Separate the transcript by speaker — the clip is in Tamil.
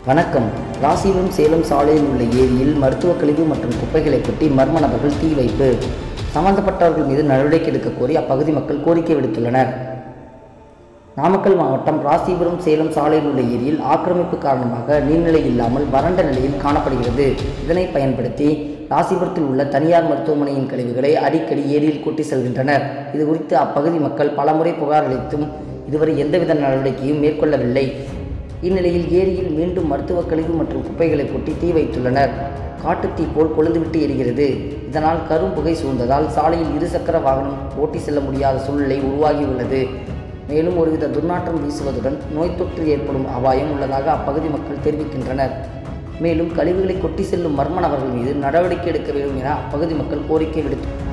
Speaker 1: வணக்கம் ராசிபுரம் சேலம் சாலையில் உள்ள ஏரியில் மருத்துவ கழிவு மற்றும் குப்பைகளை கொட்டி மர்ம நபர்கள் தீ வைப்பு சம்பந்தப்பட்டவர்கள் மீது நடவடிக்கை எடுக்க கோரி அப்பகுதி மக்கள் கோரிக்கை விடுத்துள்ளனர் நாமக்கல் மாவட்டம் ராசிபுரம் சேலம் சாலையில் உள்ள ஏரியில் ஆக்கிரமிப்பு காரணமாக நீர்நிலை இல்லாமல் வறண்ட நிலையில் காணப்படுகிறது இதனை பயன்படுத்தி ராசிபுரத்தில் உள்ள தனியார் மருத்துவமனையின் கழிவுகளை அடிக்கடி ஏரியில் கூட்டி செல்கின்றனர் இது குறித்து அப்பகுதி மக்கள் பலமுறை புகார் அளித்தும் இதுவரை எந்தவித நடவடிக்கையும் மேற்கொள்ளவில்லை இந்நிலையில் ஏரியில் மீண்டும் மருத்துவ கழிவு மற்றும் குப்பைகளை கொட்டி தீ வைத்துள்ளனர் காட்டுத்தீ போல் கொழுந்துவிட்டு எரிகிறது இதனால் கரும் புகை சூழ்ந்ததால் சாலையில் இருசக்கர வாகனம் ஓட்டி செல்ல முடியாத சூழ்நிலை உருவாகியுள்ளது மேலும் ஒருவித துர்நாற்றம் வீசுவதுடன் நோய் தொற்று ஏற்படும் அபாயம் உள்ளதாக அப்பகுதி மக்கள் தெரிவிக்கின்றனர் மேலும் கழிவுகளை கொட்டி செல்லும் மர்ம நபர்கள் மீது நடவடிக்கை எடுக்க வேண்டும் என அப்பகுதி மக்கள் கோரிக்கை விடுத்து